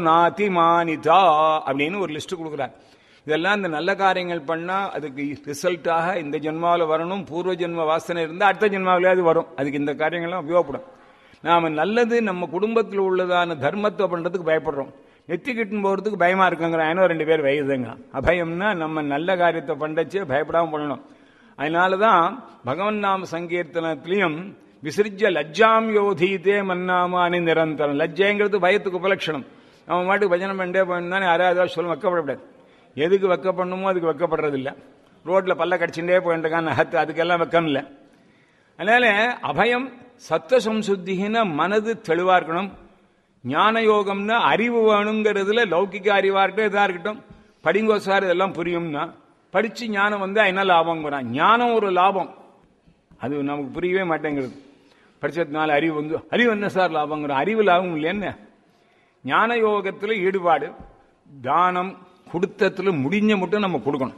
நாதி மானிதா அப்படின்னு ஒரு லிஸ்ட் கொடுக்குறார் இதெல்லாம் இந்த நல்ல காரியங்கள் பண்ணா அதுக்கு ரிசல்ட்டாக இந்த ஜென்மாவில் வரணும் பூர்வ ஜென்ம வாசனை இருந்தால் அடுத்த ஜென்மாவிலேயாவது வரும் அதுக்கு இந்த காரியங்கள்லாம் உபயோகப்படும் நாம நல்லது நம்ம குடும்பத்தில் உள்ளதான தர்மத்தை பண்றதுக்கு பயப்படுறோம் நெத்தி கிட்டுன்னு போகிறதுக்கு பயமா இருக்குங்கிற ஏனோ ரெண்டு பேர் வயதுங்க அபயம்னா நம்ம நல்ல காரியத்தை பண்ணச்சு பயப்படாம பண்ணணும் அதனால தான் பகவன் நாம சங்கீர்த்தனத்திலையும் விசிறிஜ லஜ்ஜாம் யோதீதே மன்னாமானி நிரந்தரம் லஜ்ஜைங்கிறது பயத்துக்கு உபலட்சணம் அவன் மாட்டுக்கு பஜனை பண்ணிட்டே போயிருந்தானே யாராவது ஏதாவது சொல்ல வைக்கப்படக்கூடாது எதுக்கு வெக்க பண்ணுமோ அதுக்கு வெக்கப்படுறது இல்லை ரோட்ல பல்ல கடிச்சுட்டே போயிட்டுருக்கான் நகத்து அதுக்கெல்லாம் வெக்கம் இல்லை அதனால அபயம் சத்த சம்சுத்தின மனது தெளிவா இருக்கணும் ஞான யோகம்னா அறிவு வேணுங்கிறதுல லௌகிக அறிவா இருக்கட்டும் இதா இருக்கட்டும் படிங்கோ சார் இதெல்லாம் புரியும்னா படிச்சு ஞானம் வந்து என்ன லாபங்கிறான் ஞானம் ஒரு லாபம் அது நமக்கு புரியவே மாட்டேங்கிறது படிச்சதுனால அறிவு வந்து அறிவு என்ன சார் லாபங்கிறோம் அறிவு லாபம் இல்லைன்னு ஞான யோகத்தில் ஈடுபாடு தானம் கொடுத்தத்துல முடிஞ்ச மட்டும் நம்ம கொடுக்கணும்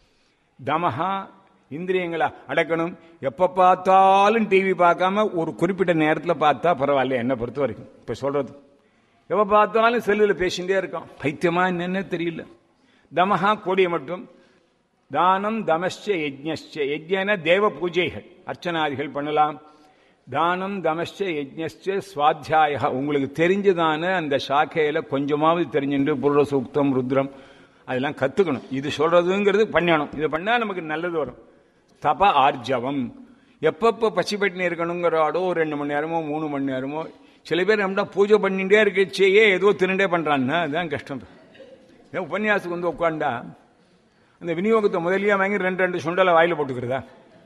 தமஹா இந்திரியங்களை அடக்கணும் எப்ப பார்த்தாலும் டிவி பார்க்காம ஒரு குறிப்பிட்ட நேரத்தில் பார்த்தா பரவாயில்ல என்னை பொறுத்த வரைக்கும் இப்ப சொல்றது எப்ப பார்த்தாலும் செல்லுல பேசிட்டே இருக்கோம் பைத்தியமா என்னன்னு தெரியல தமஹா கொடிய மட்டும் தானம் தமஸ்ச யஜ்ஞஸ்ச யஜ்ஞன தேவ பூஜைகள் அர்ச்சனாதிகள் பண்ணலாம் தானம் தமஸ்ச யஜ்ஞஸ்ச சுவாத்தியாய உங்களுக்கு தெரிஞ்சதான அந்த சாக்கையில கொஞ்சமாவது தெரிஞ்சுட்டு புருட சூக்தம் ருத்ரம் அதெல்லாம் கத்துக்கணும் இது சொல்றதுங்கிறது பண்ணணும் இது பண்ணா நமக்கு நல்லது வரும் தப ஆர்ஜவம் எப்பப்போ பசிப்பட்டினி இருக்கணுங்கிறாடோ ஒரு ரெண்டு மணி நேரமோ மூணு மணி நேரமோ சில பேர் நம்மளா பூஜை பண்ணிட்டே இருக்கச்சேயே ஏதோ திருண்டே பண்றான்னா அதுதான் கஷ்டம் ஏன் உபன்யாசத்துக்கு வந்து உட்காண்டா அந்த விநியோகத்தை முதலியா வாங்கி ரெண்டு ரெண்டு சுண்டலை வாயில போட்டுக்கிறதா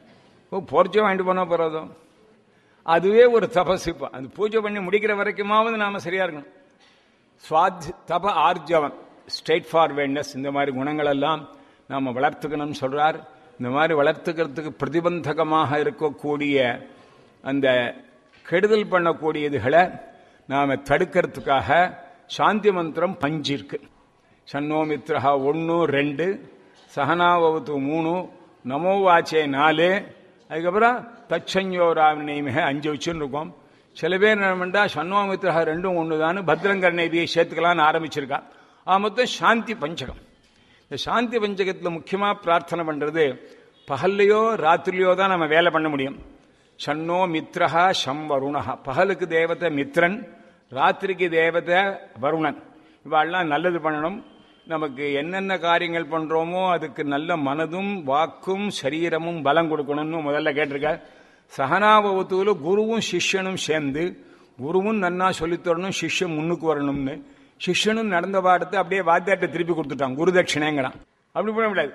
ஓ பொறிச்சோ வாங்கிட்டு போனா போறதும் அதுவே ஒரு தபசிப்பா அது பூஜை பண்ணி முடிக்கிற வரைக்குமாவது நாம சரியா இருக்கணும் சுவாத் தப ஆர்ஜவம் ஸ்ட்ரெயிட் ஃபார்வேர்ட்னஸ் இந்த மாதிரி குணங்கள் எல்லாம் நாம வளர்த்துக்கணும்னு சொல்றார் இந்த மாதிரி வளர்த்துக்கிறதுக்கு பிரதிபந்தகமாக இருக்கக்கூடிய அந்த கெடுதல் பண்ணக்கூடியதுகளை நாம தடுக்கிறதுக்காக சாந்தி மந்திரம் பஞ்சு இருக்கு சன்னோமித்ரஹா ஒன்று ரெண்டு சகனாவத்து மூணு நமோ வாச்சே நாலு அதுக்கப்புறம் தச்சஞ்சோராமிக அஞ்சு வச்சுன்னு இருக்கோம் சில பேர் என்ன பண்ணா சன்னோமித்ரஹா ரெண்டும் ஒன்று தான் பத்ரங்கர்ணேபியை சேர்த்துக்கலாம்னு ஆரம்பிச்சிருக்கா ஆ மொத்தம் சாந்தி பஞ்சகம் இந்த சாந்தி பஞ்சகத்தில் முக்கியமாக பிரார்த்தனை பண்ணுறது பகல்லையோ ராத்திரிலையோ தான் நம்ம வேலை பண்ண முடியும் சன்னோ மித்ரஹா சம் வருணஹா பகலுக்கு தேவதை மித்ரன் ராத்திரிக்கு தேவதை வருணன் இவாள்லாம் நல்லது பண்ணணும் நமக்கு என்னென்ன காரியங்கள் பண்றோமோ அதுக்கு நல்ல மனதும் வாக்கும் சரீரமும் பலம் கொடுக்கணும்னு முதல்ல கேட்டிருக்க சகனாபவத்துல குருவும் சிஷ்யனும் சேர்ந்து குருவும் நன்னா சொல்லித்தரணும் சிஷ்யன் முன்னுக்கு வரணும்னு சிஷ்யனும் நடந்த பாடத்தை அப்படியே வாத்தியாட்ட திருப்பி கொடுத்துட்டான் குரு தட்சிணேங்கிறான் அப்படி பண்ண முடியாது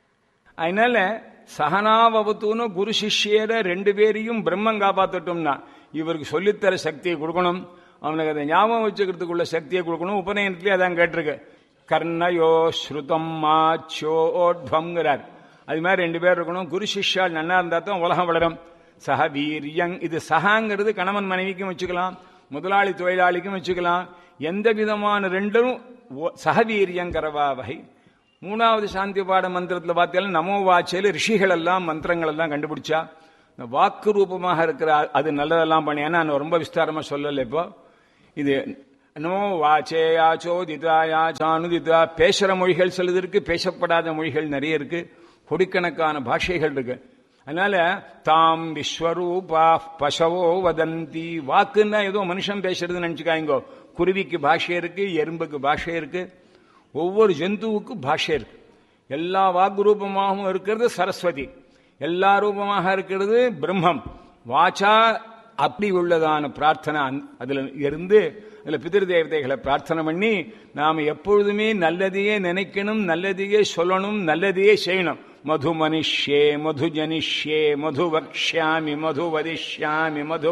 அதனால சகனாபவத்துன்னு குரு சிஷ்யரை ரெண்டு பேரையும் பிரம்மம் காப்பாற்றட்டும்னா இவருக்கு சொல்லித்தர சக்தியை கொடுக்கணும் அவனுக்கு அதை ஞாபகம் வச்சுக்கிறதுக்குள்ள சக்தியை கொடுக்கணும் உபநயனத்திலே அதான் கேட்டிருக்கு கர்ணயோ ஸ்ருதம் மாச்சோட்வங்கிறார் அது மாதிரி ரெண்டு பேர் இருக்கணும் குரு சிஷ்யால் நன்னா இருந்தா தான் உலகம் வளரும் சக வீரியங் இது சகாங்கிறது கணவன் மனைவிக்கும் வச்சுக்கலாம் முதலாளி தொழிலாளிக்கும் வச்சுக்கலாம் எந்த விதமான ரெண்டும் சகவீரியங்கரவா வகை மூணாவது சாந்தி பாட மந்திரத்தில் பார்த்தீங்கன்னா நமோ வாச்சையில் ரிஷிகள் எல்லாம் மந்திரங்கள் எல்லாம் கண்டுபிடிச்சா இந்த வாக்கு ரூபமாக இருக்கிற அது நல்லதெல்லாம் பண்ணி ஏன்னா நான் ரொம்ப விஸ்தாரமா சொல்லல இப்போ இது நமோ வாச்சேயாச்சோ திதாயா சானுதிதா பேசுற மொழிகள் சிலது இருக்கு பேசப்படாத மொழிகள் நிறைய இருக்கு கொடிக்கணக்கான பாஷைகள் இருக்கு அதனால தாம் விஸ்வரூபா பசவோ வதந்தி வாக்குன்னா ஏதோ மனுஷன் பேசுறதுன்னு நினைச்சுக்காங்க குருவிக்கு பாஷை இருக்கு எறும்புக்கு பாஷை இருக்கு ஒவ்வொரு ஜந்துவுக்கும் பாஷை இருக்கு எல்லா வாக்கு ரூபமாகவும் இருக்கிறது சரஸ்வதி எல்லா ரூபமாக இருக்கிறது பிரம்மம் வாச்சா அப்படி உள்ளதான பிரார்த்தனை அதுல இருந்து அதுல பிதிரு தேவதைகளை பிரார்த்தனை பண்ணி நாம எப்பொழுதுமே நல்லதையே நினைக்கணும் நல்லதையே சொல்லணும் நல்லதையே செய்யணும் மது மனுஷ்யே மது ஜனிஷ்யே மது வக்ஷாமி மது வதிஷ்யாமி மது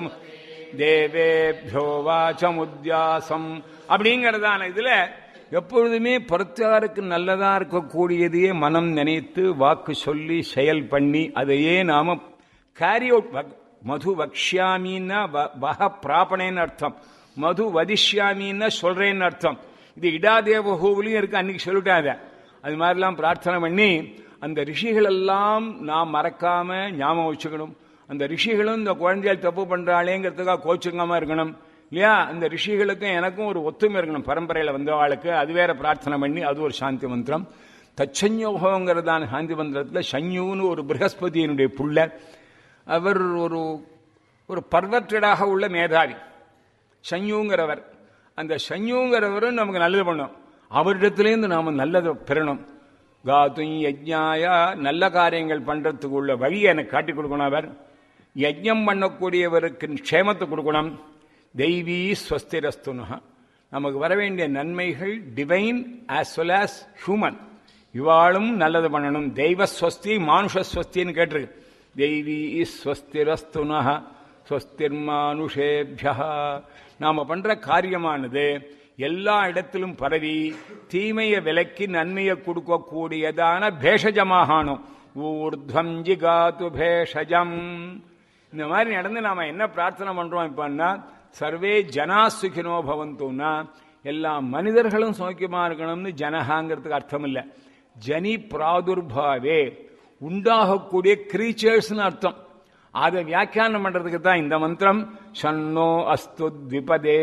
தேவேபியோ வாச்சமுத்தியாசம் அப்படிங்கறதான இதுல எப்பொழுதுமே பரத்தாருக்கு நல்லதா இருக்கக்கூடியதையே மனம் நினைத்து வாக்கு சொல்லி செயல் பண்ணி அதையே நாம கேரி அவுட் மது வக்ஷாமின்னா வக பிராபணேன்னு அர்த்தம் மது வதிஷ்யாமின்னா சொல்றேன்னு அர்த்தம் இது இடாதேவகோவிலையும் இருக்கு அன்னைக்கு சொல்லிட்டாத அது மாதிரிலாம் பிரார்த்தனை பண்ணி அந்த ரிஷிகள் எல்லாம் நாம் மறக்காம ஞாபகம் வச்சுக்கணும் அந்த ரிஷிகளும் இந்த குழந்தைகள் தப்பு பண்றாளேங்கிறதுக்காக கோச்சுக்காம இருக்கணும் இல்லையா அந்த ரிஷிகளுக்கும் எனக்கும் ஒரு ஒத்துமை இருக்கணும் பரம்பரையில் வந்தவாளுக்கு அது வேற பிரார்த்தனை பண்ணி அது ஒரு சாந்தி மந்திரம் தச்சன்யோகங்கிறதான சாந்தி மந்திரத்தில் சஞ்யூன்னு ஒரு பிரகஸ்பதியினுடைய புள்ள அவர் ஒரு ஒரு பர்வற்றடாக உள்ள மேதாவி சஞ்யூங்கிறவர் அந்த சஞ்யூங்கிறவரும் நமக்கு நல்லது பண்ணும் அவரிடத்திலேருந்து நாம் நல்லதை பெறணும் காத்தும் யஜ்ஞாயா நல்ல காரியங்கள் பண்றதுக்கு உள்ள வழியை எனக்கு காட்டி கொடுக்கணும் அவர் யஜ்ஞம் பண்ணக்கூடியவருக்கு க்ஷேமத்தை கொடுக்கணும் தெய்வீ ஸ்வஸ்திரஸ்துனா நமக்கு வர வேண்டிய நன்மைகள் divine as well as human இவாளும் நல்லது பண்ணணும் தெய்வ ஸ்வஸ்தி மானுஷ ஸ்வஸ்தின்னு கேட்டிருக்கு தெய்வீ ஸ்வஸ்திரஸ்துனா ஸ்வஸ்திர்மானுஷேபியா நாம பண்ற காரியமானது எல்லா இடத்திலும் பரவி தீமையை விலக்கி நன்மையை கொடுக்கக்கூடியதான பேஷஜமாகணும் ஊர்துவம் ஜிகாத்து பேஷஜம் இந்த மாதிரி நடந்து நாம என்ன பிரார்த்தனை பண்றோம் இப்பன்னா சர்வே ஜனா சுகினோ பவந்தோன்னா எல்லா மனிதர்களும் சௌக்கியமா இருக்கணும்னு ஜனகாங்கிறதுக்கு அர்த்தம் இல்லை ஜனி பிராதுர்பாவே உண்டாகக்கூடிய கிரீச்சர்ஸ்னு அர்த்தம் அதை வியாக்கியானம் பண்றதுக்கு தான் இந்த மந்திரம் ஷன்னோ அஸ்து த்விபதே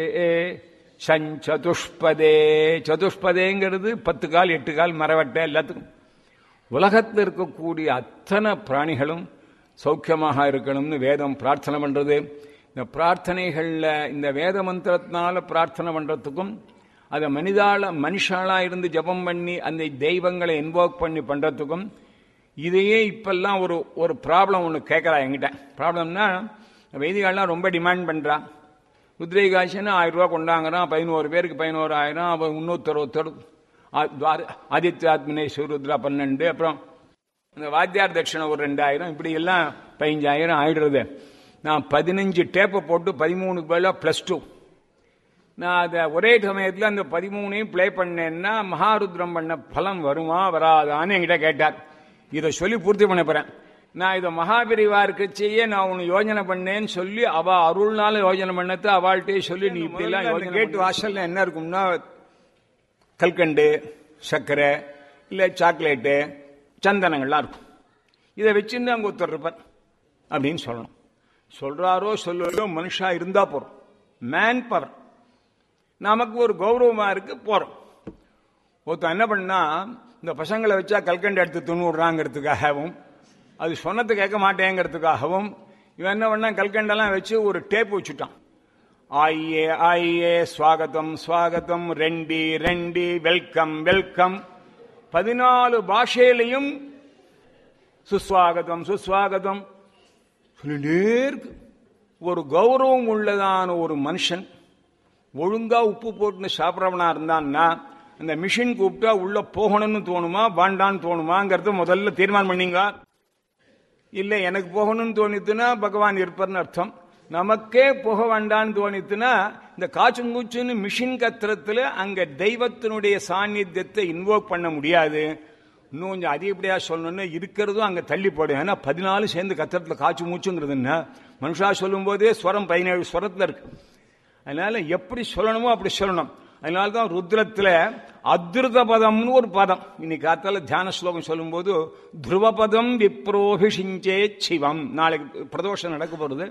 சதுஷ்பதே சதுஷ்பதேங்கிறது பத்து கால் எட்டு கால் மரவட்டை எல்லாத்துக்கும் உலகத்தில் இருக்கக்கூடிய அத்தனை பிராணிகளும் சௌக்கியமாக இருக்கணும்னு வேதம் பிரார்த்தனை பண்றது இந்த பிரார்த்தனைகளில் இந்த வேத மந்திரத்தினால பிரார்த்தனை பண்றதுக்கும் அதை மனிதால மனுஷாலா இருந்து ஜபம் பண்ணி அந்த தெய்வங்களை இன்வோக் பண்ணி பண்றதுக்கும் இதையே இப்பெல்லாம் ஒரு ஒரு ப்ராப்ளம் ஒன்று கேட்குறா என்கிட்ட ப்ராப்ளம்னா வைதிகாலாம் ரொம்ப டிமாண்ட் பண்ணுறா ருத்ரேகாசின்னு ஆயிரம் ரூபா கொண்டாங்கிறான் பதினோரு பேருக்கு பதினோரு ஆயிரம் அப்புறம் இன்னொருத்தர் ஒருத்தர் ஆதித்யாத்மனேஸ்வர் ருத்ரா பன்னெண்டு அப்புறம் இந்த வாத்தியார் தட்சிணை ஒரு ரெண்டாயிரம் இப்படி எல்லாம் பதினஞ்சாயிரம் ஆயிடுறது நான் பதினஞ்சு டேப்பை போட்டு பதிமூணுக்கு பதிலாக ப்ளஸ் டூ நான் அதை ஒரே சமயத்தில் அந்த பதிமூணையும் ப்ளே பண்ணேன்னா மகாருத்ரம் பண்ண பலம் வருமா வராதான்னு என்கிட்ட கேட்டார் இதை சொல்லி பூர்த்தி பண்ண போறேன் நான் இதை மகாபிரிவா இருக்கச்சேயே நான் உன்னை யோஜனை பண்ணேன்னு சொல்லி அவ அருள்னால யோஜனை பண்ணது அவள்கிட்டே சொல்லி நீ இப்படி எல்லாம் யோஜனை கேட்டு வாசல்ல என்ன இருக்கும்னா கல்கண்டு சர்க்கரை இல்லை சாக்லேட்டு சந்தனங்கள்லாம் இருக்கும் இதை வச்சுருந்து அங்கே ஒருத்தர் இருப்பார் அப்படின்னு சொல்லணும் சொல்றாரோ சொல்லலையோ மனுஷா இருந்தா போறோம் மேன் பவர் நமக்கு ஒரு கௌரவமா இருக்கு போறோம் ஒருத்தன் என்ன பண்ணா இந்த பசங்களை வச்சா கல்கண்டு எடுத்து துண்ணுடுறாங்கிறதுக்காகவும் அது சொன்னது கேட்க மாட்டேங்கிறதுக்காகவும் இவன் என்ன பண்ணா கல்கண்டெல்லாம் வச்சு ஒரு டேப் வச்சுட்டான் ஆயே ஆயே ஸ்வாகத்தம் ஸ்வாகத்தம் ரெண்டி ரெண்டி வெல்கம் வெல்கம் பதினாலு பாஷையிலையும் சுஸ்வாகதம் சுஸ்வாகதம் சொல்லிட்டே இருக்கு ஒரு கௌரவம் உள்ளதான ஒரு மனுஷன் ஒழுங்கா உப்பு போட்டு சாப்பிட்றவனா இருந்தான்னா அந்த மிஷின் கூப்பிட்டா உள்ள போகணும்னு தோணுமா வேண்டான்னு தோணுமாங்கிறத முதல்ல தீர்மானம் பண்ணீங்க இல்ல எனக்கு போகணும்னு தோணித்துனா பகவான் இருப்பார்னு அர்த்தம் நமக்கே போக வேண்டான்னு தோணித்துனா இந்த காச்சுங்கூச்சுன்னு மிஷின் கத்திரத்துல அங்க தெய்வத்தினுடைய சாநித்தியத்தை இன்வோக் பண்ண முடியாது இன்னும் கொஞ்சம் அதிகப்படியா சொல்லணும்னா இருக்கிறதும் அங்க தள்ளி போடும் ஏன்னா பதினாலு சேர்ந்து கத்திரத்துல காய்ச்சி மூச்சுங்கிறது என்ன மனுஷா சொல்லும் போதே ஸ்வரம் பதினேழு ஸ்வரத்துல இருக்கு அதனால எப்படி சொல்லணுமோ அப்படி சொல்லணும் அதனால தான் ருத்ரத்துல அத்ருத பதம்னு ஒரு பதம் இன்னைக்கு காத்தால தியான ஸ்லோகம் சொல்லும்போது துருவபதம் விப்ரோபிஷிஞ்சே சிவம் நாளைக்கு பிரதோஷம் நடக்க போறது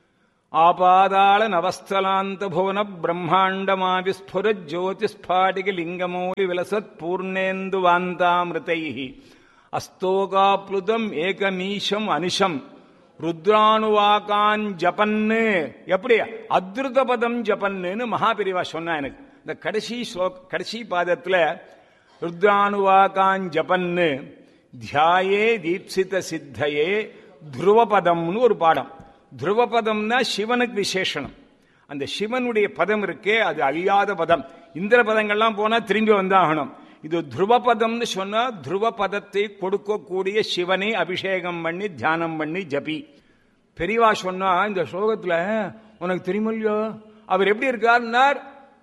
ஆபாதாள நவஸ்தலாந்த புவன பிரம்மாண்டமா விஸ்புர ஜோதிஸ்பாடிக லிங்கமௌலி விலசத் பூர்ணேந்து வாந்தாமிருதை அஸ்தோகாப்ளுதம் ஏகமீஷம் அனிஷம் ருத்ரானுவாகான் ஜபன்னு எப்படி அத்ருத பதம் ஜபன்னு மகாபிரிவா சொன்னா எனக்கு இந்த கடைசி ஸ்லோக் கடைசி பாதத்துல ருத்ரானுவாகான் ஜபன்னு தியாயே தீப்சித சித்தையே துருவபதம்னு ஒரு பாடம் துருவபதம்னா சிவனுக்கு விசேஷனம் அந்த சிவனுடைய பதம் இருக்கே அது அழியாத பதம் இந்திர பதங்கள்லாம் போனா திரும்பி வந்தாகணும் இது துருவபதம்னு சொன்னா துருவ பதத்தை கொடுக்கக்கூடிய சிவனை அபிஷேகம் பண்ணி தியானம் பண்ணி ஜபி பெரியவா சொன்னா இந்த ஸ்லோகத்துல உனக்கு தெரியுமில்லையோ அவர் எப்படி இருக்காருன்னார்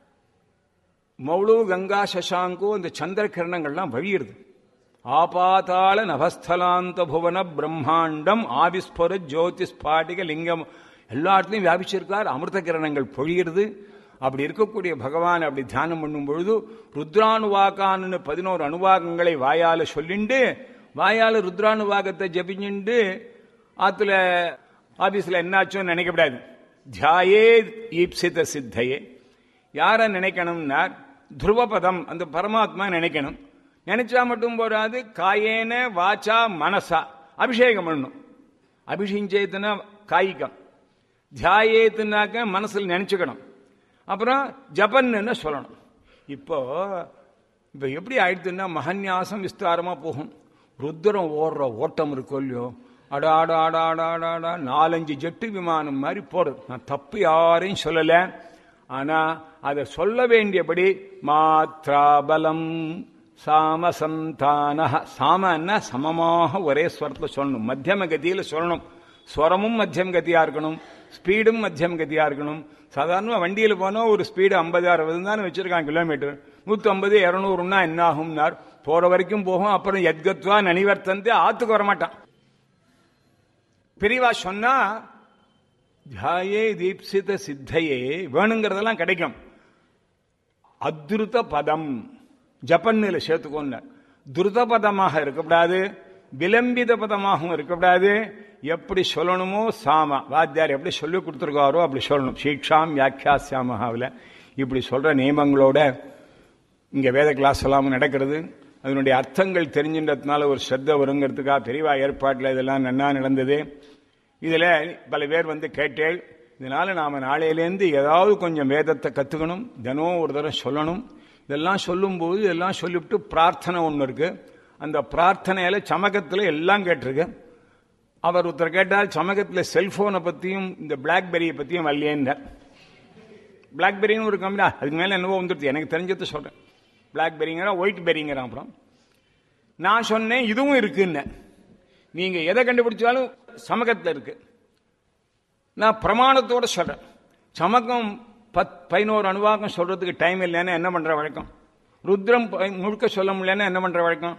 மௌளு கங்கா சசாங்கோ அந்த சந்திர கிரணங்கள்லாம் வழியிடுது ஆபாதாள நவஸ்தலாந்த புவன பிரம்மாண்டம் ஆவிஸ்புர ஜோதிஸ்பாட்டிக லிங்கம் எல்லா இடத்துலையும் வியாபிச்சிருக்கார் அமிர்த கிரணங்கள் பொழியிறது அப்படி இருக்கக்கூடிய பகவான் அப்படி தியானம் பண்ணும் பொழுது ருத்ரானுவாகான்னு பதினோரு அணுவாகங்களை வாயால சொல்லிண்டு வாயால ருத்ரானுவாகத்தை ஜபிச்சுண்டு ஆத்துல ஆபீஸ்ல என்னாச்சும் நினைக்கப்படாது தியாயே ஈப்சித சித்தையே யாரை நினைக்கணும்னார் துருவபதம் அந்த பரமாத்மா நினைக்கணும் நினைச்சா மட்டும் போறாது காயேன வாச்சா மனசா அபிஷேகம் பண்ணணும் அபிஷேகத்துனா காய்கம் தியாயத்துனாக்க மனசில் நினைச்சுக்கணும் அப்புறம் ஜபன்னு சொல்லணும் இப்போ இப்போ எப்படி ஆயிடுதுன்னா மகன்யாசம் விஸ்தாரமா போகும் ருத்ரம் ஓடுற ஓட்டம் இருக்கோ இல்லையோ அடா அடா அடா அடா அடா அடா நாலஞ்சு ஜெட்டு விமானம் மாதிரி போடுது நான் தப்பு யாரையும் சொல்லலை ஆனா அதை சொல்ல வேண்டியபடி மாத்ராபலம் சாமசந்தான சாமன்னா சமமாக ஒரே ஸ்வரத்தில் சொல்லணும் மத்தியம கதியில் சொல்லணும் ஸ்வரமும் மத்தியம் கதியா இருக்கணும் ஸ்பீடும் மத்தியம் கதியா இருக்கணும் சாதாரணமாக வண்டியில் போனால் ஒரு ஸ்பீடு ஐம்பது அறுபது தான் வச்சிருக்காங்க கிலோமீட்டர் நூற்றி ஐம்பது இரநூறுன்னா என்ன ஆகும்னார் போற வரைக்கும் போகும் அப்புறம் எத்கத்வா நனிவர்த்தந்து ஆத்துக்கு வரமாட்டான் பிரிவா சொன்னா தியாயே தீப்சித சித்தையே வேணுங்கிறதெல்லாம் கிடைக்கும் அத்ருத பதம் ஜப்பன்னில் சேர்த்துக்கோன்னார் துருத பதமாக இருக்கக்கூடாது விளம்பித பதமாகவும் இருக்கக்கூடாது எப்படி சொல்லணுமோ சாம வாத்தியார் எப்படி சொல்லி கொடுத்துருக்காரோ அப்படி சொல்லணும் சீக்ஷாம் வியாக்கியாசியாமகாவில் இப்படி சொல்ற நியமங்களோட இங்க வேத கிளாஸ் எல்லாம் நடக்கிறது அதனுடைய அர்த்தங்கள் தெரிஞ்சின்றதுனால ஒரு ஸ்ரத்த வருங்கிறதுக்காக பெரியவா ஏற்பாட்டில் இதெல்லாம் நன்னா நடந்தது இதில் பல பேர் வந்து கேட்டேள் இதனால நாம நாளையிலேருந்து ஏதாவது கொஞ்சம் வேதத்தை கற்றுக்கணும் தினம் ஒரு தடவை சொல்லணும் இதெல்லாம் சொல்லும்போது இதெல்லாம் சொல்லிவிட்டு பிரார்த்தனை ஒன்று இருக்கு அந்த பிரார்த்தனையில சமகத்தில் எல்லாம் கேட்டிருக்கு அவர் ஒருத்தர் கேட்டால் சமகத்தில் செல்போனை பற்றியும் இந்த பிளாக்பெரியை பற்றியும் வரலையேன்னார் பிளாக்பெரின்னு ஒரு கம்பெனி அதுக்கு மேலே என்னவோ வந்துடுது எனக்கு தெரிஞ்சதை சொல்கிறேன் பிளாக்பெரிங்கிறான் ஒயிட் பெரிங்கிறான் அப்புறம் நான் சொன்னேன் இதுவும் இருக்குன்னு நீங்க எதை கண்டுபிடிச்சாலும் சமகத்தில் இருக்கு நான் பிரமாணத்தோட சொல்றேன் சமகம் பத் பதினோரு அணுவாக்கம் சொல்றதுக்கு டைம் இல்லைன்னா என்ன பண்ற வழக்கம் ருத்ரம் முழுக்க சொல்ல முடியலன்னா என்ன பண்ற வழக்கம்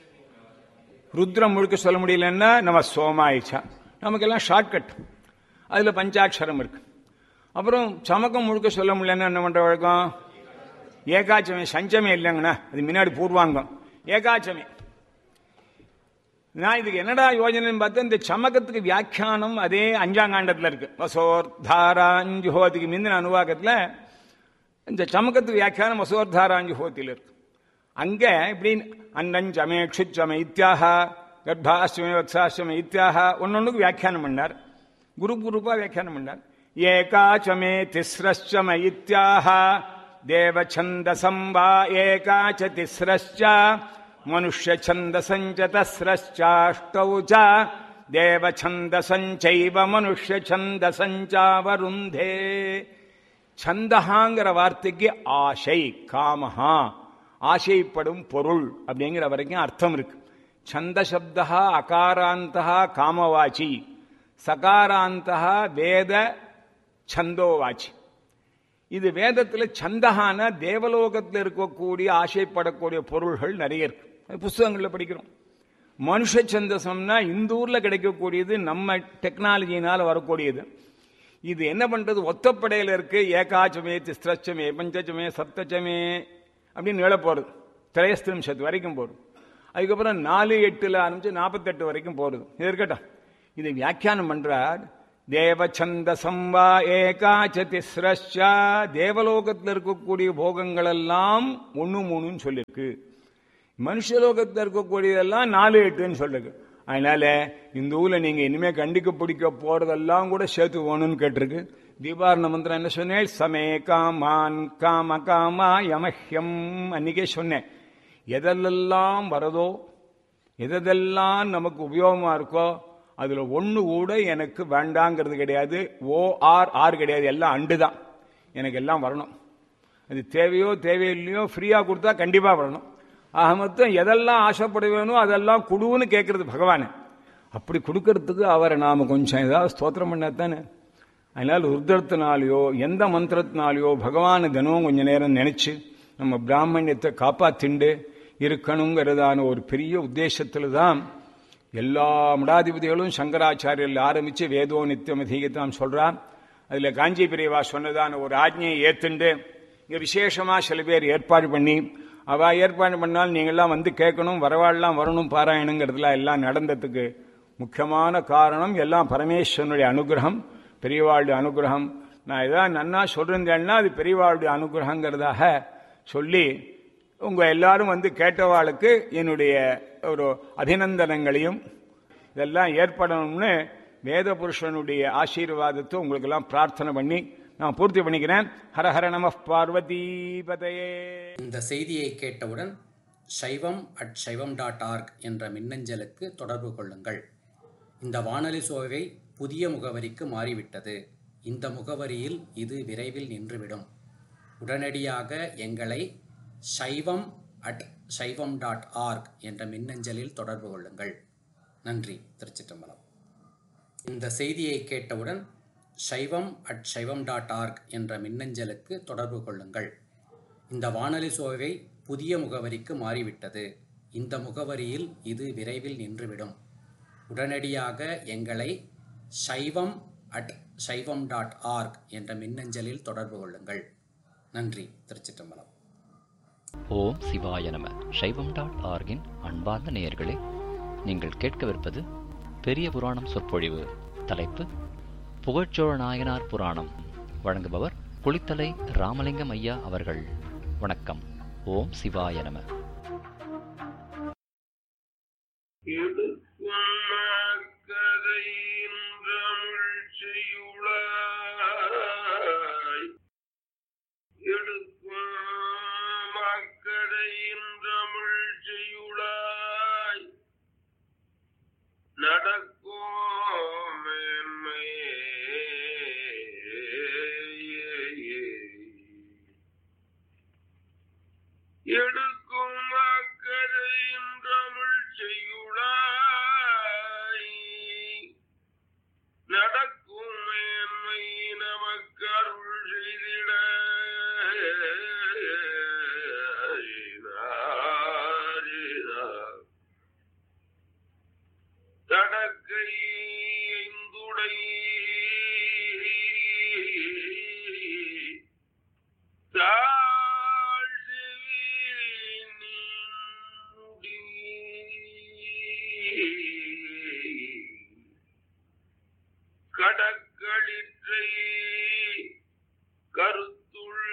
ருத்ரம் முழுக்க சொல்ல முடியலன்னா நம்ம சோமாயிச்சா நமக்கெல்லாம் ஷார்ட்கட் அதுல பஞ்சாட்சரம் இருக்கு அப்புறம் சமக்கம் முழுக்க சொல்ல முடியலன்னா என்ன பண்ற வழக்கம் ஏகாச்சமே சஞ்சமே இல்லைங்கண்ணா அது முன்னாடி பூர்வாங்கம் ஏகாச்சமே நான் இதுக்கு என்னடா யோஜனைன்னு பார்த்தா இந்த சமகத்துக்கு வியாக்கியானம் அதே அஞ்சாங்காண்டத்தில் இருக்கு வசோர்தாராஞ்சுஹோதிக்கு முந்தின அனுவாகத்தில் இந்த சமகத்துக்கு வியாக்கியானம் வசோர்தாராஞ்சுஹோத்தில் இருக்கு அங்க இப்படி அன்னஞ்சமே க்ஷுச்சமே இத்தியாக கர்ப்பாஷ்டமே வத்சாஷ்டமே இத்தியாக ஒன்னொன்னுக்கு வியாக்கியானம் பண்ணார் குரு குருப்பா வியாக்கியானம் பண்ணார் ஏகாச்சமே திஸ்ரஷ்டம இத்தியாக தேவச்சந்தசம் வா ஏகாச்ச திஸ்ரஷ்ட மனுஷ்ய சந்தசஞ்ச தஸ்ரஷ்டாஷ்டௌ ச தேவச்சந்தசஞ்சைவ மனுஷ்ய சந்தசஞ்சாவருந்தே சந்தகாங்கிற வார்த்தைக்கு ஆசை காமஹா ஆசைப்படும் பொருள் அப்படிங்கிற வரைக்கும் அர்த்தம் இருக்கு சந்த சப்தா அகாராந்தா காமவாச்சி சகாராந்தா வேத சந்தோவாச்சி இது வேதத்தில் சந்தகான தேவலோகத்தில் இருக்கக்கூடிய ஆசைப்படக்கூடிய பொருள்கள் நிறைய இருக்கு புஸ்தகங்களில் படிக்கிறோம் மனுஷ சந்தசம்னா இந்த ஊர்ல கிடைக்கக்கூடியது நம்ம டெக்னாலஜினால வரக்கூடியது இது என்ன பண்றது ஒத்தப்படையில இருக்கு ஏகாச்சமே திஸ்ரச்சமே பஞ்சச்சமே சப்தச்சமே அப்படின்னு நில போறது திரையஸ்திரிம்சத்து வரைக்கும் போறது அதுக்கப்புறம் நாலு எட்டுல ஆரம்பிச்சு நாற்பத்தெட்டு வரைக்கும் போறது இது இருக்கட்டும் இது வியாக்கியானம் பண்றார் தேவச்சந்தசம் வா ஏகாச்ச திஸ்ரஷ்சா தேவலோகத்தில் இருக்கக்கூடிய போகங்கள் எல்லாம் ஒன்னு மூணுன்னு சொல்லிருக்கு மனுஷலோகத்தில் இருக்கக்கூடியதெல்லாம் நாலு எட்டுன்னு சொல்லிருக்கு அதனால இந்த ஊர்ல நீங்க இனிமே கண்டிக்க பிடிக்க போறதெல்லாம் கூட சேர்த்து போகணும்னு கேட்டிருக்கு தீபாரண மந்திரம் என்ன சொன்னேன் சமே காமான் காம காமா யமஹ்யம் அன்னைக்கே சொன்னேன் எதெல்லாம் வரதோ எதெல்லாம் நமக்கு உபயோகமா இருக்கோ அதுல ஒண்ணு கூட எனக்கு வேண்டாங்கிறது கிடையாது ஓ ஆர் ஆர் கிடையாது எல்லாம் அண்டு தான் எனக்கு எல்லாம் வரணும் அது தேவையோ தேவையில்லையோ ஃப்ரீயா கொடுத்தா கண்டிப்பா வரணும் ஆக மொத்தம் எதெல்லாம் ஆசைப்படுவேனோ அதெல்லாம் குடுன்னு கேட்கறது பகவான் அப்படி கொடுக்கறதுக்கு அவரை நாம கொஞ்சம் ஏதாவது ஸ்தோத்திரம் பண்ணாதானே அதனால ருத்ரத்தினாலேயோ எந்த மந்திரத்தினாலேயோ பகவானை தினமும் கொஞ்ச நேரம் நினைச்சு நம்ம பிராமணியத்தை காப்பாத்திண்டு இருக்கணுங்கிறதான ஒரு பெரிய உத்தேசத்துல தான் எல்லா மடாதிபதிகளும் சங்கராச்சாரியர்கள் ஆரம்பிச்சு வேதோ நித்தியம் அதிகத்தான் சொல்றான் அதுல காஞ்சி பிரிவா சொன்னதான ஒரு ஆஜ்ஞையை ஏத்துண்டு இங்க விசேஷமா சில பேர் ஏற்பாடு பண்ணி அவ ஏற்பாடு பண்ணால் நீங்கள்லாம் வந்து கேட்கணும் வரவாள்லாம் வரணும் பாராயணுங்கிறதுல எல்லாம் நடந்ததுக்கு முக்கியமான காரணம் எல்லாம் பரமேஸ்வரனுடைய அனுகிரகம் பெரியவாளுடைய அனுகிரகம் நான் ஏதாவது நன்னா சொல்றேன்னா அது பெரியவாளுடைய அனுகிரகங்கிறதாக சொல்லி உங்க எல்லாரும் வந்து கேட்டவாளுக்கு என்னுடைய ஒரு அபிநந்தனங்களையும் இதெல்லாம் ஏற்படணும்னு வேத புருஷனுடைய ஆசீர்வாதத்தை உங்களுக்கெல்லாம் பிரார்த்தனை பண்ணி நான் பூர்த்தி பண்ணிக்கிறேன் ஹரஹர நம பார்வதீபதையே இந்த செய்தியை கேட்டவுடன் சைவம் அட் சைவம் டாட் ஆர்க் என்ற மின்னஞ்சலுக்கு தொடர்பு கொள்ளுங்கள் இந்த வானொலி சோவை புதிய முகவரிக்கு மாறிவிட்டது இந்த முகவரியில் இது விரைவில் நின்றுவிடும் உடனடியாக எங்களை சைவம் அட் சைவம் டாட் ஆர்க் என்ற மின்னஞ்சலில் தொடர்பு கொள்ளுங்கள் நன்றி திருச்சிற்றம்பலம் இந்த செய்தியை கேட்டவுடன் சைவம் அட் சைவம் டாட் ஆர்க் என்ற மின்னஞ்சலுக்கு தொடர்பு கொள்ளுங்கள் இந்த வானொலி சோவை புதிய முகவரிக்கு மாறிவிட்டது இந்த முகவரியில் இது விரைவில் நின்றுவிடும் உடனடியாக எங்களை சைவம் அட் சைவம் டாட் ஆர்க் என்ற மின்னஞ்சலில் தொடர்பு கொள்ளுங்கள் நன்றி திருச்சிற்றம்பலம் ஓம் சிவாய நம சைவம் டாட் ஆர்கின் அன்பார்ந்த நேயர்களே நீங்கள் கேட்கவிருப்பது பெரிய புராணம் சொற்பொழிவு தலைப்பு புகழ்ச்சோழ நாயனார் புராணம் வழங்குபவர் குளித்தலை ராமலிங்கம் ஐயா அவர்கள் வணக்கம் ஓம் சிவாய நம எடுக்குமாக்கதையின்றமிழ்ச்சியுளாய் எடுக்குமாக்கதையின்றமிழ்ச்சியுளாய் நடக்கோ மேன்மை எடு